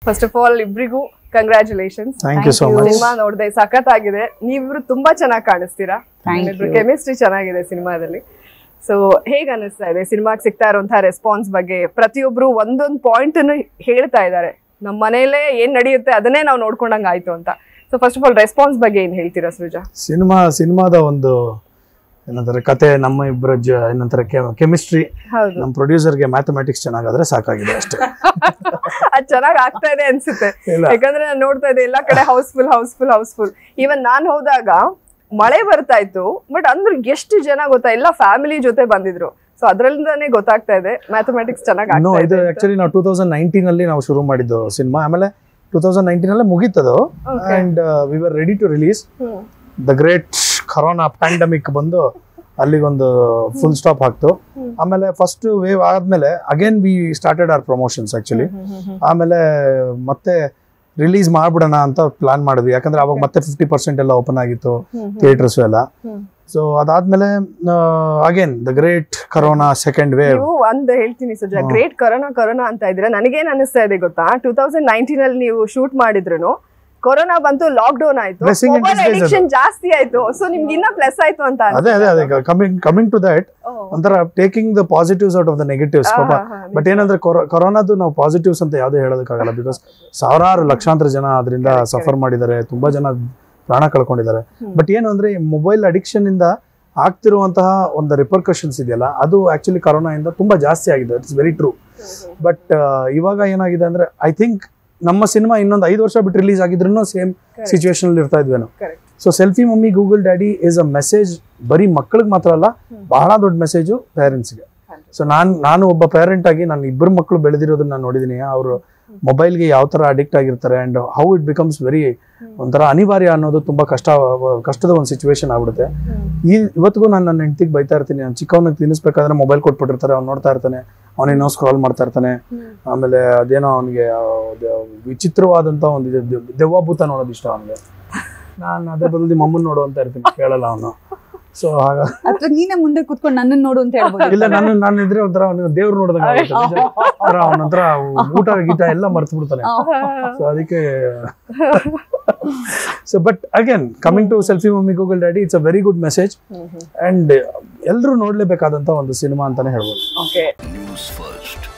First of all ಇಬ್ರಿಗೂ congratulations thank you so much cinema ನೋಡಿದೆ ಸಖತ್ತಾಗಿದೆ ನೀವಿಬ್ರು ತುಂಬಾ ಚೆನ್ನಾಗಿ ಕಾಣಿಸ್ತೀರಾ Thank you. ಕೆಮಿಸ್ಟ್ರಿ ಚೆನ್ನಾಗಿದೆ ಸಿನಿಮಾದಲ್ಲಿ ಸೊ ಹೇಗ್ ಅನಿಸ್ತಾ ಇದೆ ಸಿನಿಮಾಗೆ ಸಿಗ್ತಾ ಇರುವಂತಹ ರೆಸ್ಪಾನ್ಸ್ ಬಗ್ಗೆ ಪ್ರತಿಯೊಬ್ರು ಒಂದೊಂದು ಪಾಯಿಂಟ್ ಅನ್ನು ಹೇಳ್ತಾ ಇದ್ದಾರೆ ನಮ್ಮ ಮನೆಯಲ್ಲೇ ಏನ್ ನಡೆಯುತ್ತೆ ಅದನ್ನೇ ನಾವು ನೋಡ್ಕೊಂಡಂಗ್ ಆಯ್ತು ಅಂತ so first of all response ಬಗ್ಗೆ ಏನ್ ಹೇಳ್ತೀರಾ ಸೃಜಾ ಸಿನಿಮಾ ಸಿನಿಮಾದ ಒಂದು ಏನಂತಾರೆ ಕತೆ ನಮ್ಮ ಇಬ್ಬರ ಜ ಏನಂತಾರೆ ಕೆಮಿಸ್ಟ್ರಿ ಹೌದು ನಮ್ಮ ಪ್ರೊಡ್ಯೂಸರ್ಗೆ ಮ್ಯಾಥಮೆಟಿಕ್ಸ್ ಚೆನ್ನಾಗಾದ್ರೆ ಸಾಕಾಗಿದೆ ಅಷ್ಟೇ ಅದ್ ಚೆನ್ನಾಗ್ ಆಗ್ತಾ ಇದೆ ಅನ್ಸುತ್ತೆ ಇಲ್ಲ. ಯಾಕಂದ್ರೆ ನಾನು ನೋಡ್ತಾ ಇದ್ದೆ ಎಲ್ಲಾ ಕಡೆ ಹೌಸ್ಫುಲ್ ಹೌಸ್ಫುಲ್ ಹೌಸ್ಫುಲ್ ಈವನ್ ನಾನ್ ಹೋದಾಗ ಮಳೆ ಬರ್ತಾ ಇತ್ತು ಬಟ್ ಅಂದ್ರೆ ಎಷ್ಟು ಜನ ಗೊತ್ತಾ ಎಲ್ಲ ಫ್ಯಾಮಿಲಿ ಜೊತೆ ಬಂದಿದ್ರು ಸೊ ಅದ್ರಲ್ಲಿಂದಾನೇ ಗೊತ್ತಾಗ್ತಾ ಇದೆ ಮ್ಯಾಥಮೆಟಿಕ್ಸ್ ಚೆನ್ನಾಗ್ ಇನ್ನು ಆಗ್ತಾ ಇದು ಇದೆ ಅಂತ. ಆಕ್ಚುಲಿ ನಾವು ಟೂ ತೌಸಂಡ್ ನೈನ್ಟೀನ್ ಅಲ್ಲಿ ನಾವು ಶುರು ಮಾಡಿದ್ದು ಸಿನಿಮಾ ಆಮೇಲೆ ಟೂ ತೌಸಂಡ್ ನೈನ್ಟೀನ್ ಅಲ್ಲೇ ಮುಗೀತದು Okay. And we were ready to release hmm. The great corona pandemic ಬಂದು ಅಲ್ಲಿಗೊಂದು ಫುಲ್ ಸ್ಟಾಪ್ ಹಾಕ್ತು ಹ್ಮ್. ಆಮೇಲೆ ಫಸ್ಟ್ ವೇವ್ ಆದ್ಮೇಲೆ again we started our promotions actually hmm, hmm, hmm. ಆಮೇಲೆ ಮತ್ತೆ ರಿಲೀಸ್ ಮಾಡ್ಬಿಡೋಣ ಅಂತ ಪ್ಲಾನ್ ಮಾಡಿದ್ವಿ ಯಾಕಂದ್ರೆ ಅವಾಗ ಮತ್ತೆ ಫಿಫ್ಟಿ ಪರ್ಸೆಂಟ್ ಎಲ್ಲ ಓಪನ್ ಆಗಿತ್ತು ಹ್ಮ್, ಹ್ಮ್, ಥಿಯೇಟರ್ಸ್ ಎಲ್ಲ ಹ್ಮ್. ಸೊ ಅದಾದ್ಮೇಲೆ again the great corona second wave ನೀವು ಒಂದ್ ಹೇಳ್ತೀನಿ Suja hmm. Great corona corona ಅಂತ ಇದ್ರೆ ನನಗೇನ್ ಅನಿಸ್ತಾ ಇದೆ ಗೊತ್ತಾ ಟೂ ತೌಸಂಡ್ ನೈನ್ಟೀನ್ ಅಲ್ಲಿ ನೀವು ಶೂಟ್ ಮಾಡಿದ್ರು ಕೊರೋನಾ ಬಂತು ಲಾಕ್ ಡೌನ್ ಆಯ್ತು Blessing in ಮೊಬೈಲ್ disguise ಅದು. ಅಡಿಕ್ಷನ್ ಜಾಸ್ತಿ ಆಯ್ತು ಸೊ ನಿಮ್ಗೆ ಇನ್ನ ಪ್ಲಸ್ ಆಯ್ತು ಅಂತ ಅದೇ ಅದೇ ಅದೇ ಕಮಿಂಗ್ ಕಮಿಂಗ್ ಟು ದಟ್ ಓ. ಒಂಥರ taking the positives out of the negatives ಆ, ಪಾಪ ಹಾ, ಹಾ, ಬಟ್ ಏನಂದ್ರೆ ಕೊರೋನಾದು ನಾವು ಪಾಸಿಟಿವ್ಸ್ ಅಂತ ಯಾವುದೇ ಹೇಳೋದಕ್ಕಾಗಲ್ಲ ಬಿಕಾಸ್ ಸಾವಿರಾರು ಲಕ್ಷಾಂತರ ಜನ ಅದರಿಂದ Correct, ಸಫರ್ ಮಾಡಿದ್ದಾರೆ ತುಂಬಾ ಜನ ಪ್ರಾಣ ಕಳ್ಕೊಂಡಿದ್ದಾರೆ ಹ್ಮ್. ಬಟ್ ಏನು ಅಂದ್ರೆ ಮೊಬೈಲ್ ಅಡಿಕ್ಷನ್ ಇಂದ ಆಗ್ತಿರುವಂತಹ ಒಂದು ರಿಪರ್ಕಷನ್ಸ್ ಇದೆಯಲ್ಲ ಅದು ಆಕ್ಚುಲಿ ಕರೋನಾ ಇಂದ ತುಂಬಾ ಜಾಸ್ತಿ ಆಗಿದೆ ಇಟ್ಸ್ ವೆರಿ ಟ್ರೂ ಬಟ್ ಇವಾಗ ಏನಾಗಿದೆ ಅಂದ್ರೆ ಐ ಥಿಂಕ್ ನಮ್ಮ ಸಿನಿಮಾ ಇನ್ನೊಂದು ಐದು ವರ್ಷ ಬಿಟ್ಟು ರಿಲೀಸ್ ಆಗಿದ್ರು ಸೇಮ್ Correct. ಸಿಚುವೇಶನ್ ಇರ್ತಾ ಇದ್ವೇನೋ Correct. So selfie mummy Google daddy is a message ಬರೀ ಮಕ್ಕಳಿಗೆ ಮಾತ್ರ ಅಲ್ಲ ಹ್ಮ್. ಬಹಳ ದೊಡ್ಡ ಮೆಸೇಜು ಪೇರೆಂಟ್ಸ್ಗೆ ಸೊ ನಾನು ನಾನು ಒಬ್ಬ ಪೇರೆಂಟ್ ಆಗಿ ನಾನು ಇಬ್ಬರು ಮಕ್ಕಳು ಬೆಳೆದಿರೋದನ್ನ ನಾನು ನೋಡಿದ್ದೀನಿ ಅವರು ಮೊಬೈಲ್ಗೆ ಯಾವ ಥರ ಅಡಿಕ್ಟ್ ಆಗಿರ್ತಾರೆ and how it becomes very ಒಂಥರ ಅನಿವಾರ್ಯ ಅನ್ನೋದು ತುಂಬ ಕಷ್ಟ ಕಷ್ಟದ ಒಂದು ಸಿಚುವೇಶನ್ ಆಗ್ಬಿಡುತ್ತೆ ಈ ಇವತ್ತಿಗೂ ನಾನು ನನ್ನ ಹೆಂಡತಿಗೆ ಬೈತಾ ಇರ್ತೀನಿ ನಾನು ಚಿಕ್ಕವನಿಗೆ ತಿನ್ನಿಸ್ಬೇಕಾದ್ರೆ ಮೊಬೈಲ್ ಕೊಟ್ಬಿಟ್ಟಿರ್ತಾರೆ ಅವ್ನು ನೋಡ್ತಾ ಇರ್ತಾನೆ ಅವನೇನೋ ಸ್ಕ್ರಾಲ್ ಮಾಡ್ತಾ ಇರ್ತಾನೆ ಆಮೇಲೆ ಅದೇನೋ ಅವನಿಗೆ ವಿಚಿತ್ರವಾದಂಥ ಒಂದು ಇದು ದೆವ್- ದೆವ್ವಭೂತ ನೋಡೋದು ಇಷ್ಟ ಅವನಿಗೆ ನಾನು ಅದೇ ಬದಲು ಮಮ್ಮನ್ ನೋಡು ಅಂತ ಇರ್ತೀನಿ ಕೇಳಲ್ಲ ಅವನು ಸೊ ಹಾಗ ಅಥವಾ ನೀನೇ ಮುಂದೆ ಕುತ್ಕೊಂಡು ನನ್ನನ್ನು ನೋಡು ಅಂತ ಹೇಳ್ಬೋದು ಇಲ್ಲ ನಾನು ನಾನು ಇದ್ರೆ ಒಂಥರ ಅವನಿಗೆ ದೇವ್ರು ನೋಡಿದಂಗೆ ಆಗುತ್ತೆ ನಿಜ. ಒಂಥರ ಅವನಂತರ ಊಟ ಗೀಟ ಎಲ್ಲ ಮರ್ತು ಬಿಡ್ತಾನೆ ಸೊ ಅದಕ್ಕೆ so but again coming to selfie mummy Google daddy it's a very good message and ಎಲ್ಲರೂ ನೋಡ್ಲೇಬೇಕಾದಂತ ಒಂದು ಸಿನಿಮಾ ಅಂತಾನೆ ಹೇಳ್ಬೋದು ಓಕೆ ನ್ಯೂಸ್ ಫಸ್ಟ್